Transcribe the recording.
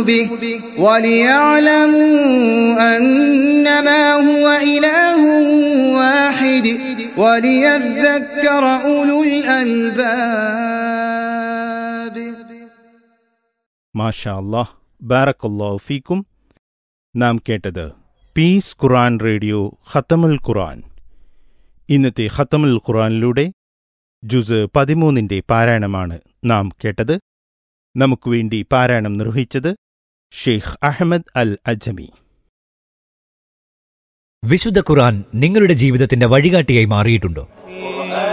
به وليعلموا أنما هو إله واحد وليذكر أولو الألباب മാഷാ അല്ലാഹ് ബാറക്കല്ലാഹു ഫീക്കും നാം കേട്ടത് പീസ് ഖുറാൻ റേഡിയോ ഖത്തമുൽ ഖുറാൻ ഇന്നത്തെ ഖത്തമുൽ ഖുറാനിലൂടെ ജുസ് പതിമൂന്നിന്റെ പാരായണമാണ് നാം കേട്ടത് നമുക്ക് വേണ്ടി പാരായണം നിർവഹിച്ചത് ഷെയ്ഖ് അഹമ്മദ് അൽ അജമി വിശുദ്ധ ഖുർആൻ നിങ്ങളുടെ ജീവിതത്തിന്റെ വഴികാട്ടിയായി മാറിയിട്ടുണ്ടോ